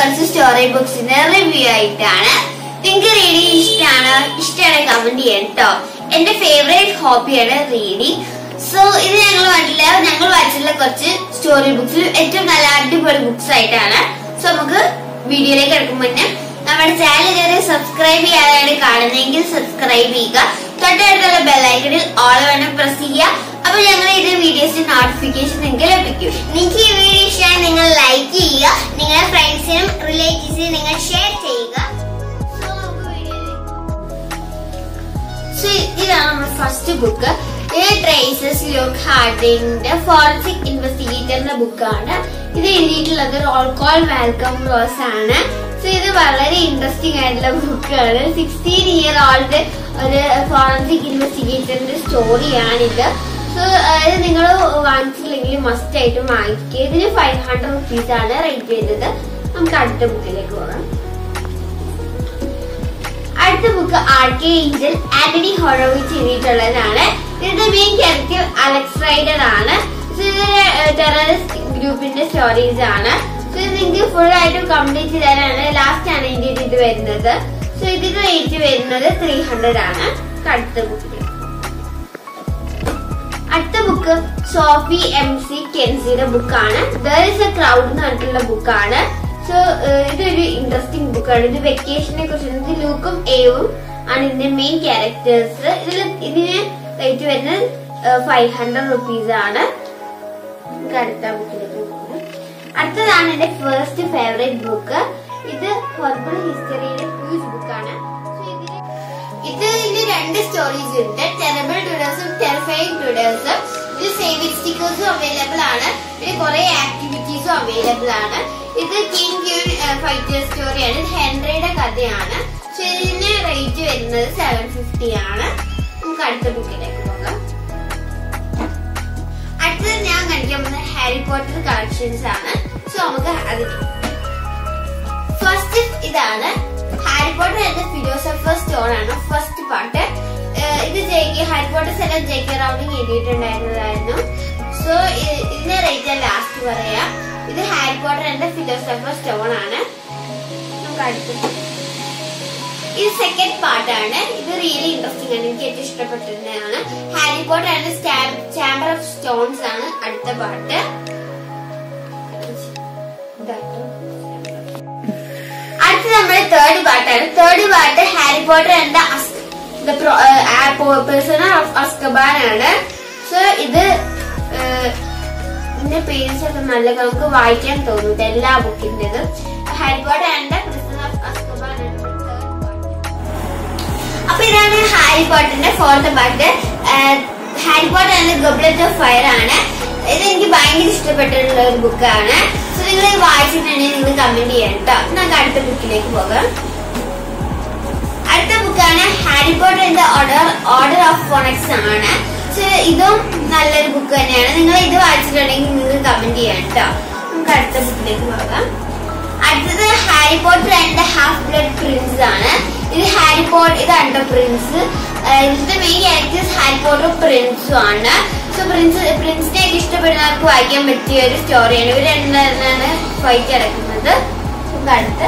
കുറച്ച് story ബുക്സിന്റെ review ആയിട്ടാണ് നിങ്ങൾക്ക് റീഡിങ് ഇഷ്ടമാണ് ഇഷ്ടമാണ് കമന്റ് ചെയ്യാൻ കേട്ടോ എന്റെ ഫേവറേറ്റ് ഹോബിയാണ് റീഡിങ് സോ ഇത് ഞങ്ങൾ വായിച്ചില്ല ഞങ്ങൾ വായിച്ചിട്ടുള്ള കുറച്ച് സ്റ്റോറി ബുക്സിൽ ഏറ്റവും നല്ല അടിപൊളി ബുക്സ് ആയിട്ടാണ് സോ നമുക്ക് വീഡിയോയിലേക്ക് എടുക്കും മുന്നേ നമ്മുടെ ചാനൽ ഇതുവരെ സബ്സ്ക്രൈബ് ചെയ്യാതെയാണ് കാണുന്നതെങ്കിൽ സബ്സ്ക്രൈബ് ചെയ്യുക തൊട്ടടുത്തുള്ള ബെല്ലൈക്കണിൽ ഓൾ വേണം പ്രസ് ചെയ്യുക അപ്പൊ ഞങ്ങൾ ഇത് വീഡിയോസിന്റെ നോട്ടിഫിക്കേഷൻ നിങ്ങൾക്ക് ലഭിക്കും നിങ്ങൾക്ക് ഈ വീഡിയോ ഇഷ്ടമായി നിങ്ങൾ ലൈക്ക് ചെയ്യുക നിങ്ങളുടെ ഫ്രണ്ട്സിനും റിലേറ്റീവ്സിനും നിങ്ങൾ ഷെയർ ചെയ്യുക സോ നമുക്ക് വീഡിയോയിലേക്ക് സോ ഇതാണ് നമ്മുടെ ഫസ്റ്റ് ബുക്ക് ഇത് ട്രേസസ് ലോക്ക് ഹാർഡിന്റെ ഫോറൻസിക് ഇൻവെസ്റ്റിഗേറ്ററിന്റെ ബുക്കാണ് ഇത് എഴുതിയിട്ടുള്ളത് റോൾ കോൾ മാൽക്കം റോസ് ആണ് സോ ഇത് വളരെ ഇൻട്രസ്റ്റിംഗ് ആയിട്ടുള്ള ബുക്കാണ് സിക്സ്റ്റീൻ ഇയർ ഓൾഡ് ഒരു ഫോറൻസിക് ഇൻവെസ്റ്റിഗേറ്ററിന്റെ സ്റ്റോറിയാണിത് സോ ഇത് നിങ്ങൾ വാങ്ങിച്ചില്ലെങ്കിൽ മസ്റ്റ് ആയിട്ട് വാങ്ങിക്കുക ഇതിന് ഫൈവ് ഹൺഡ്രഡ് റുപ്പീസ് ആണ് റേറ്റ് ചെയ്തത് നമുക്ക് അടുത്ത ബുക്കിലേക്ക് പോകാം അടുത്ത book ark angel Anthony Horowitz എഴുതിയിട്ടുള്ളതാണ് ഇതിന്റെ മെയിൻ ക്യാരക്ടർ അലക്സ് റൈഡർ ആണ് So ഇത് ടെററിസ്റ്റ് ഗ്രൂപ്പിന്റെ സ്റ്റോറീസ് ആണ് സോ ഇത് നിങ്ങൾക്ക് ഫുൾ ആയിട്ട് കംപ്ലീറ്റ് ചെയ്താലാണ് ലാസ്റ്റ് ആണ് ഇതിന്റെ ഇത് വരുന്നത് സോ ഇതിന്റെ റേറ്റ് വരുന്നത് ത്രീ ഹൺഡ്രഡ് ആണ് അടുത്ത ബുക്കിൽ അടുത്ത ബുക്ക് സോഫി എം സി കെൻസിയുടെ ബുക്കാണ് ദർ ഇസ് എ ക്രൗഡ് എന്ന് പറഞ്ഞിട്ടുള്ള ബുക്കാണ് സോ ഇതൊരു ഇൻട്രസ്റ്റിംഗ് ബുക്കാണ് ഇത് വെക്കേഷനെ കുറിച്ച് ഇത് ലൂക്കും ഏവും ആണ് ഇതിന്റെ മെയിൻ ക്യാരക്ടേഴ്സ് ഇതിൽ ഇതിന് റേറ്റ് വരുന്നത് ഫൈവ് ഹൺഡ്രഡ് റുപ്പീസ് ആണ് നമുക്ക് അടുത്ത ബുക്കിലേക്ക് പോകാം അടുത്തതാണ് എന്റെ ഫസ്റ്റ് ഫേവറേറ്റ് ബുക്ക് ഇത് ഹോർബിൾ ഹിസ്റ്ററിയുടെ ഹ്യൂജ് ബുക്കാണ് സോ ഇതിന് ഇത് ഇതിന് രണ്ട് സ്റ്റോറീസ് ഉണ്ട് ടെറബിൾ ടുഡേഴ്സും ടെറിഫൈങ് ടുഡേഴ്സും ഇത് സേവിങ് സ്റ്റിക്കേഴ്സും അവൈലബിൾ ആണ് പിന്നെ കുറെ ആക്ടിവിറ്റീസും അവൈലബിൾ ആണ് ഇത് കിങ് ക്യൂൻ ഫൈറ്റർ സ്റ്റോറിയാണ് ഇത് ഹെൻറിയുടെ കഥയാണ് സോ ഇതിന് റേറ്റ് വരുന്നത് സെവൻ ഫിഫ്റ്റി ആണ് നമുക്ക് അടുത്ത ബുക്കിലേക്ക് പോകാം അടുത്തത് ഞാൻ കാണിക്കാൻ പോകുന്നത് ഹാരി പോട്ടർ കളക്ഷൻസ് ആണ് സോ നമുക്ക് അതിന് ഫസ്റ്റ് ഇതാണ് ഹാരി പോട്ടർ എന്ന ഫിലോസഫർ സ്റ്റോൺ ആണ് ഫസ്റ്റ് പാർട്ട് ഇത് ജെ ഹാരി പോട്ടർ എല്ലാം ജെ കെ റൗണ്ടിങ് എഴുതിയിട്ടുണ്ടായിരുന്നതായിരുന്നു സോ ഇതിന്റെ റേറ്റ് ലാസ്റ്റ് പറയാം ഇത് ഹാരി പോട്ടർ എന്ന ഫിലോസഫർ സ്റ്റോൺ ആണ് നമുക്ക് അടുത്തത് ഇത് സെക്കൻഡ് പാർട്ടാണ് ഇത് റിയലി ഇൻട്രസ്റ്റിംഗ് ആണ് എനിക്ക് ഏറ്റവും ഇഷ്ടപ്പെട്ടതാണ് Harry Potter and chamber of stones ആണ് അടുത്ത പാർട്ട് അടുത്ത നമ്മുടെ തേർഡ് പാർട്ടാണ് third part Harry Potter and prisoner of Azkaban ആണ് സോ ഇത് ഇതിന്റെ പേജസ് ഒക്കെ നല്ല നമുക്ക് വായിക്കാൻ തോന്നും എല്ലാ ബുക്കിന്റേതും Harry Potter and prisoner of Azkaban ആണ് തേർഡ് പാർട്ട് അപ്പൊ ഇതാണ് ഹാരി പോട്ടറിന്റെ ഫോർത്ത് പാർട്ട് ഹാരി പോട്ടർ എന്ന ഗബ്ലറ്റ് ഓഫ് ഫയർ ആണ് ഇത് എനിക്ക് ഭയങ്കര ഇഷ്ടപ്പെട്ടിട്ടുള്ള ഒരു ബുക്കാണ് സോ നിങ്ങൾ ഇത് വായിച്ചിട്ടുണ്ടെങ്കിൽ നിങ്ങൾ കമന്റ് ചെയ്യാം കേട്ടോ നമുക്ക് അടുത്ത ബുക്കിലേക്ക് പോകാം അടുത്ത ബുക്കാണ് Harry Potter in the order order of phoenix ആണ് സോ ഇതും നല്ലൊരു ബുക്ക് തന്നെയാണ് നിങ്ങൾ ഇത് വായിച്ചിട്ടുണ്ടെങ്കിൽ നിങ്ങൾ കമന്റ് ചെയ്യാം കേട്ടോ നമുക്ക് അടുത്ത ബുക്കിലേക്ക് പോകാം അടുത്തത് Harry Potter and the half blood prince ആണ് ഇത് ഹാരി പോട്ടർ ഇതാണ് പ്രിൻസ് ഇതിന്റെ മെയിൻ ക്യാരക്ടേഴ്സ് ഹാരി പോട്ടറും പ്രിൻസും ആണ് സോ പ്രിൻസ് പ്രിൻസിനെ ഒക്കെ ഇഷ്ടപ്പെടുന്നവർക്ക് വായിക്കാൻ പറ്റിയ ഒരു സ്റ്റോറിയാണ് ഇവർ രണ്ടാണ് ഫൈറ്റ് നടക്കുന്നത് നമുക്ക് അടുത്ത്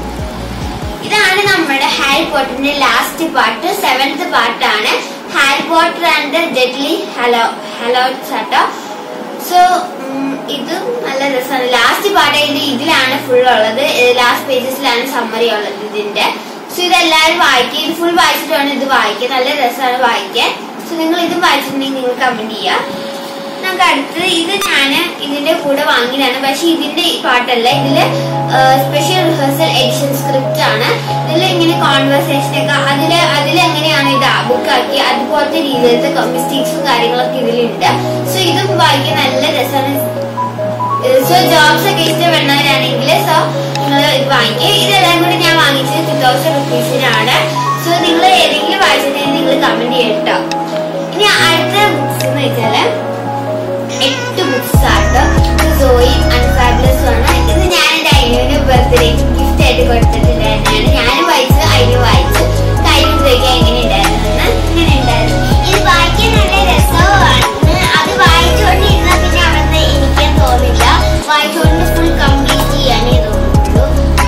ഇതാണ് നമ്മുടെ ഹാരി പോട്ടറിന്റെ ലാസ്റ്റ് പാർട്ട് സെവൻത് പാർട്ടാണ് Harry Potter and deathly hallows hallows ചാട്ടോ സോ ഇതും നല്ല രസമാണ് ലാസ്റ്റ് പാർട്ട് ഇത് ഇതിലാണ് ഫുൾ ഉള്ളത് ലാസ്റ്റ് പേജസിലാണ് സമ്മറി ഉള്ളത് ഇതിന്റെ സോ ഇതെല്ലാവരും വായിക്കുക ഇത് ഫുൾ വായിച്ചിട്ട് വേണം ഇത് വായിക്കാൻ നല്ല രസമാണ് വായിക്കാൻ സോ നിങ്ങൾ ഇത് വായിച്ചിട്ടുണ്ടെങ്കിൽ നിങ്ങൾ കമന്റ് ചെയ്യാം നമുക്ക് അടുത്തത് ഇത് ഞാൻ ഇതിന്റെ കൂടെ വാങ്ങിയതാണ് പക്ഷെ ഇതിന്റെ ഈ പാട്ടല്ല ഇതില് സ്പെഷ്യൽ റിഹേഴ്സൽ എഡിഷൻ സ്ക്രിപ്റ്റ് ആണ് ഇതിൽ ഇങ്ങനെ കോൺവെർസേഷൻ ഒക്കെ അതില് അതിലെങ്ങനെയാണ് ഇത് ബുക്ക് ആക്കി അതുപോലത്തെ രീതിയിലത്തെ മിസ്റ്റേക്സും കാര്യങ്ങളൊക്കെ ഇതിലുണ്ട് സോ ഇതും വായിക്കാൻ നല്ല രസമാണ് സോ ജോബ്സ് ഒക്കെ ഇഷ്ടപ്പെടുന്നവരാണെങ്കിൽ സോ നിങ്ങൾ ഇത് വാങ്ങിക്കുക ഇതെല്ലാം കൂടി ഞാൻ വാങ്ങിച്ചത് ടു തൗസൻഡ് റുപ്പീസിനാണ് സോ നിങ്ങൾ ഏതെങ്കിലും വായിച്ചിട്ടുണ്ടെങ്കിൽ നിങ്ങൾ കമന്റ് ചെയ്യട്ടോ ഇനി അടുത്ത ബുക്സ് എന്ന് വെച്ചാല് എട്ട് ബുക്സ് ആണ് സോയും അൺഫാബുലസും ആണ് ഇത് ഞാൻ എന്റെ അയ്യൂന് ബർത്ത്ഡേ ഗിഫ്റ്റ് ആയിട്ട് കൊടുത്തിട്ടുണ്ടായിരുന്നതാണ് ഞാനും വായിച്ചു അയ്യോ വായിച്ചു കാര്യം ചോദിക്കാൻ എങ്ങനെ ഉണ്ടായിരുന്നു ഇങ്ങനെ ഉണ്ടായിരുന്നു ഇത് വായിക്കാൻ നല്ല രസമാണ് അത് വായിച്ചുകൊണ്ടിരുന്ന പിന്നെ അവിടെ ഇരിക്കാൻ തോന്നില്ല വായിച്ചുകൊണ്ട് ഫുൾ കംപ്ലീറ്റ് ചെയ്യാനേ തോന്നുള്ളൂ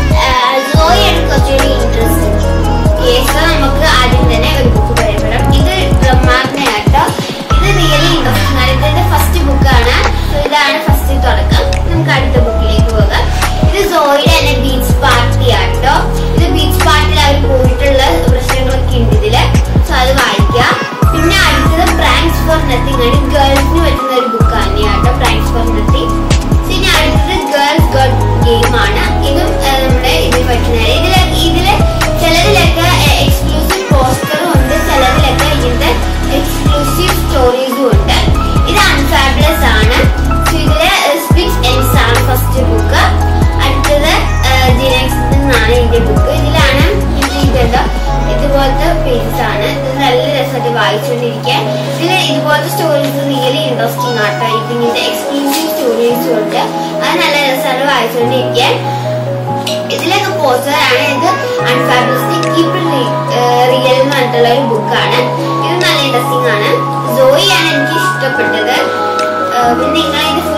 വായിച്ചുകൊണ്ടിരിക്കാൻ ഇതിലൊക്കെ പോസ്റ്റർ ആണ് ഇത് അൺഫാബിലിസ്റ്റിക് കീപ്പ് റിയൽ എന്ന് പറഞ്ഞിട്ടുള്ള ഒരു ബുക്കാണ് ഇത് നല്ല ഇൻട്രസ്റ്റിംഗ് ആണ് സോയി ആണ് എനിക്ക് ഇഷ്ടപ്പെട്ടത് ഏഹ് പിന്നെ നിങ്ങൾ ഇത്